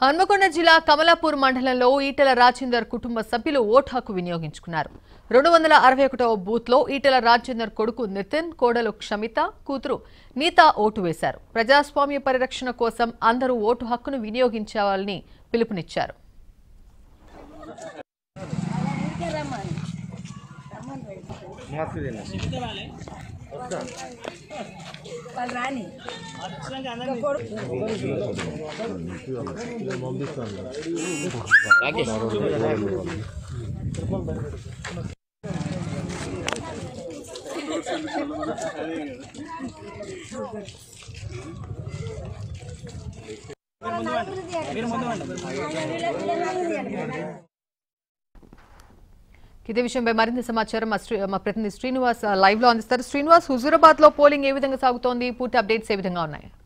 హన్మకొండ జిల్లా కమలాపూర్ మండలంలో ఈటెల రాజేందర్ కుటుంబ సభ్యులు ఓటు హక్కు వినియోగించుకున్నారు రెండు వందల అరవై ఒకటవ బూత్లో ఈటెల రాజేందర్ కొడుకు నితిన్ కోడలు క్షమిత కూతురు నీత ఓటు వేశారు ప్రజాస్వామ్య పరిరక్షణ కోసం అందరూ ఓటు హక్కును వినియోగించాలని పిలుపునిచ్చారు వాళ్ళు రాని ఇదే విషయంపై మరింత సమాచారం మా శ్రీ- మా ప్రతినిధి శ్రీనివాస్ లైవ్ లో అందిస్తారు శ్రీనివాస్ హుజూరాబాద్ లో పోలింగ్ ఏ విధంగా సాగుతోంది పూర్తి అప్డేట్స్ ఏ విధంగా ఉన్నాయి